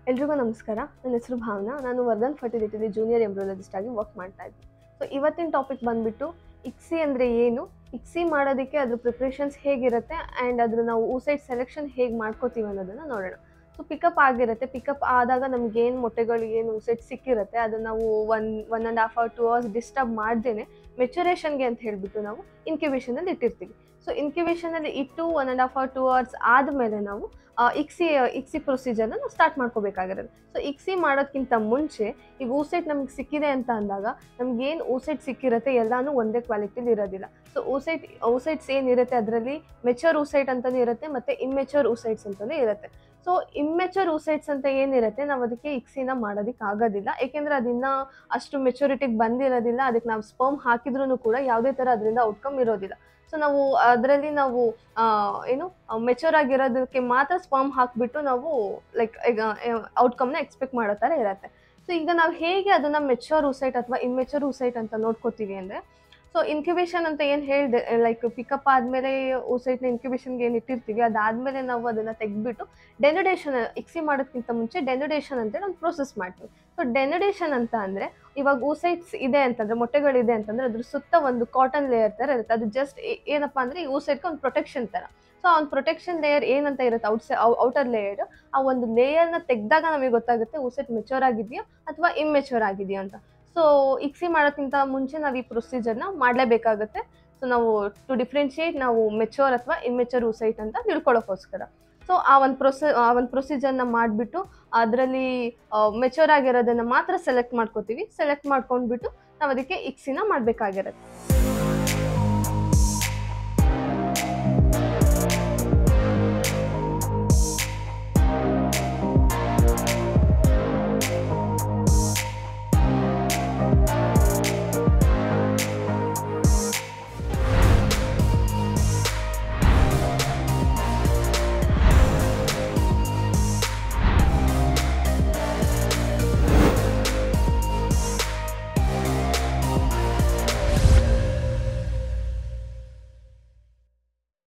ಎಲ್ರಿಗೂ ನಮಸ್ಕಾರ ನನ್ನ ಹೆಸರು ಭಾವನಾ ನಾನು ವರ್ಧನ್ ಫರ್ಟಿಲಿಟಿಲಿ ಜೂನಿಯರ್ ಎಂಬ್ರಾಲಜಿಸ್ಟ್ ಆಗಿ ವರ್ಕ್ ಮಾಡ್ತಾ ಇದ್ದೀನಿ ಸೊ ಇವತ್ತಿನ ಟಾಪಿಕ್ ಬಂದ್ಬಿಟ್ಟು ಇಕ್ಸಿ ಅಂದರೆ ಏನು ಇಕ್ಸಿ ಮಾಡೋದಕ್ಕೆ ಅದ್ರ ಪ್ರಿಪ್ರೇಷನ್ಸ್ ಹೇಗಿರುತ್ತೆ ಆ್ಯಂಡ್ ಅದ್ರ ನಾವು ಊಸೈಡ್ ಸೆಲೆಕ್ಷನ್ ಹೇಗೆ ಮಾಡ್ಕೋತೀವಿ ಅನ್ನೋದನ್ನು ನೋಡೋಣ ಸೊ ಪಿಕಪ್ ಆಗಿರುತ್ತೆ ಪಿಕಪ್ ಆದಾಗ ನಮ್ಗೆ ಏನು ಮೊಟ್ಟೆಗಳಿಗೆ ಏನು ಊಸೈಡ್ ಸಿಕ್ಕಿರುತ್ತೆ ಅದನ್ನು ನಾವು one one and half hour two hours disturb ಮಾಡ್ದೇನೆ ಮೆಚುರೇಷನ್ಗೆ ಅಂತ ಹೇಳಿಬಿಟ್ಟು ನಾವು ಇನ್ಕ್ಯುಬೇಷನಲ್ಲಿ ಇಟ್ಟಿರ್ತೀವಿ ಸೊ ಇನ್ಕ್ಯುಬೇಷನಲ್ಲಿ ಇಟ್ಟು one and half hour two hours ಆದಮೇಲೆ ನಾವು ಆ, ಇಕ್ಸಿ ಇಕ್ಸಿ ಪ್ರೊಸೀಜರ್ನ ನಾವು ಸ್ಟಾರ್ಟ್ ಮಾಡ್ಕೋಬೇಕಾಗಿರೋದು ಸೊ ಇಕ್ಸಿ ಮಾಡೋದಕ್ಕಿಂತ ಮುಂಚೆ ಈಗ ಊಸೈಟ್ ನಮ್ಗೆ ಸಿಕ್ಕಿದೆ ಅಂತ ಅಂದಾಗ ನಮ್ಗೆ ಏನು ಊಸೈಟ್ ಸಿಕ್ಕಿರುತ್ತೆ ಎಲ್ಲಾನು ಒಂದೇ ಕ್ವಾಲಿಟಿಲಿ ಇರೋದಿಲ್ಲ ಸೊ ಊಸೈಟ್ ಊಸೈಟ್ಸ್ ಏನಿರುತ್ತೆ ಅದರಲ್ಲಿ ಮೆಚೂರ್ ಊಸೈಟ್ ಅಂತಲೂ ಇರುತ್ತೆ ಮತ್ತು ಇಮ್ಮೆಚೂರ್ ಊಸೈಟ್ಸ್ ಅಂತಲೂ ಇರುತ್ತೆ ಸೊ ಇಮ್ಮೆಚೂರ್ ಊಸೈಟ್ಸ್ ಅಂತ ಏನಿರುತ್ತೆ ನಾವು ಅದಕ್ಕೆ ಇಕ್ಸಿನ ಮಾಡೋದಕ್ಕೆ ಆಗೋದಿಲ್ಲ ಏಕೆಂದರೆ ಅದನ್ನ ಅಷ್ಟು ಮೆಚುರಿಟಿಗೆ ಬಂದಿರೋದಿಲ್ಲ ಅದಕ್ಕೆ ನಾವು ಸ್ಪರ್ಮ್ ಹಾಕಿದ್ರೂ ಕೂಡ ಯಾವುದೇ ಥರ ಅದರಿಂದ ಔಟ್ಕಮ್ ಇರೋದಿಲ್ಲ ಸೊ ನಾವು ಅದರಲ್ಲಿ ನಾವು ಆ, ಏನು ಮೆಚೂರ್ ಆಗಿರೋದಕ್ಕೆ ಮಾತ್ರ ಸ್ಪರ್ಮ್ ಹಾಕಿಬಿಟ್ಟು ನಾವು ಲೈಕ್ ಈಗ ಔಟ್ಕಮ್ನ ಎಕ್ಸ್ಪೆಕ್ಟ್ ಮಾಡೋ ಥರ ಇರುತ್ತೆ ಸೊ ಈಗ ನಾವು ಹೇಗೆ ಅದನ್ನು ಮೆಚೂರ್ ಊಸೈಟ್ ಅಥವಾ ಇಮ್ಮೆಚೂರ್ ಊಸೈಟ್ ಅಂತ ನೋಡ್ಕೋತೀವಿ ಅಂದರೆ ಸೊ ಇನ್ಕ್ಯುಬೇಷನ್ ಅಂತ ಏನು ಹೇಳಿದೆ ಲೈಕ್ ಪಿಕಪ್ ಆದಮೇಲೆ ಊಸೈಟ್ನ ಇನ್ಕ್ಯುಬೇಷನ್ಗೆ ಏನು ಇಟ್ಟಿರ್ತೀವಿ ಅದಾದಮೇಲೆ ನಾವು ಅದನ್ನು ತೆಗೆದ್ಬಿಟ್ಟು ಡೆನ್ಯುಡೇಷನ್ ಇಕ್ಸಿ ಮಾಡೋದಕ್ಕಿಂತ ಮುಂಚೆ ಡೆನ್ಯುಡೇಷನ್ ಅಂತೇಳಿ ಒಂದು ಪ್ರೊಸೆಸ್ ಮಾಡ್ತೀವಿ ಸೊ ಡೆನ್ಯುಡೇಷನ್ ಅಂತ ಅಂದರೆ ಇವಾಗ ಊಸೈಟ್ಸ್ ಇದೆ ಅಂತಂದ್ರೆ ಮೊಟ್ಟೆಗಳಿದೆ ಅಂತಂದ್ರೆ ಅದ್ರ ಸುತ್ತ ಒಂದು ಕಾಟನ್ ಲೇಯರ್ ಥರ ಇರುತ್ತೆ ಅದು ಜಸ್ಟ್ ಏನಪ್ಪ ಅಂದರೆ ಈ ಊಸೈಟ್ಗೆ ಒಂದು ಪ್ರೊಟೆಕ್ಷನ್ ಥರ ಸೊ ಆ ಒಂದು ಪ್ರೊಟೆಕ್ಷನ್ ಲೇಯರ್ ಏನಂತ ಇರುತ್ತೆ ಔಟ್ ಸೈ ಔಟರ್ ಲೇಯರ್ ಆ ಒಂದು ಲೇಯರ್ನ ತೆಗೆದಾಗ ನಮಗೆ ಗೊತ್ತಾಗುತ್ತೆ ಊಸೈಟ್ ಮೆಚೂರ್ ಆಗಿದೆಯಾ ಅಥವಾ ಇಮ್ಮೆಚೂರ್ ಆಗಿದೆಯಾ ಅಂತ ಸೊ ಇಕ್ಸಿ ಮಾಡೋಕ್ಕಿಂತ ಮುಂಚೆ ನಾವು ಈ ಪ್ರೊಸೀಜರ್ನ ಮಾಡಲೇಬೇಕಾಗುತ್ತೆ ಸೊ ನಾವು ಟು ಡಿಫ್ರೆನ್ಶಿಯೇಟ್ ನಾವು ಮೆಚೂರ್ ಅಥವಾ ಇಮ್ಮೆಚೂರ್ ಊಸೈಟ್ ಅಂತ ತಿಳ್ಕೊಳ್ಳೋಕ್ಕೋಸ್ಕರ ಸೊ ಆ ಒಂದು ಪ್ರೊಸೆ ಆ ಒಂದು ಪ್ರೊಸೀಜರ್ನ ಮಾಡಿಬಿಟ್ಟು ಅದರಲ್ಲಿ ಮೆಚೂರ್ ಆಗಿರೋದನ್ನು ಮಾತ್ರ ಸೆಲೆಕ್ಟ್ ಮಾಡ್ಕೋತೀವಿ ಸೆಲೆಕ್ಟ್ ಮಾಡ್ಕೊಂಡ್ಬಿಟ್ಟು ನಾವು ಅದಕ್ಕೆ ಇಕ್ಸಿನ ಮಾಡಬೇಕಾಗಿರುತ್ತೆ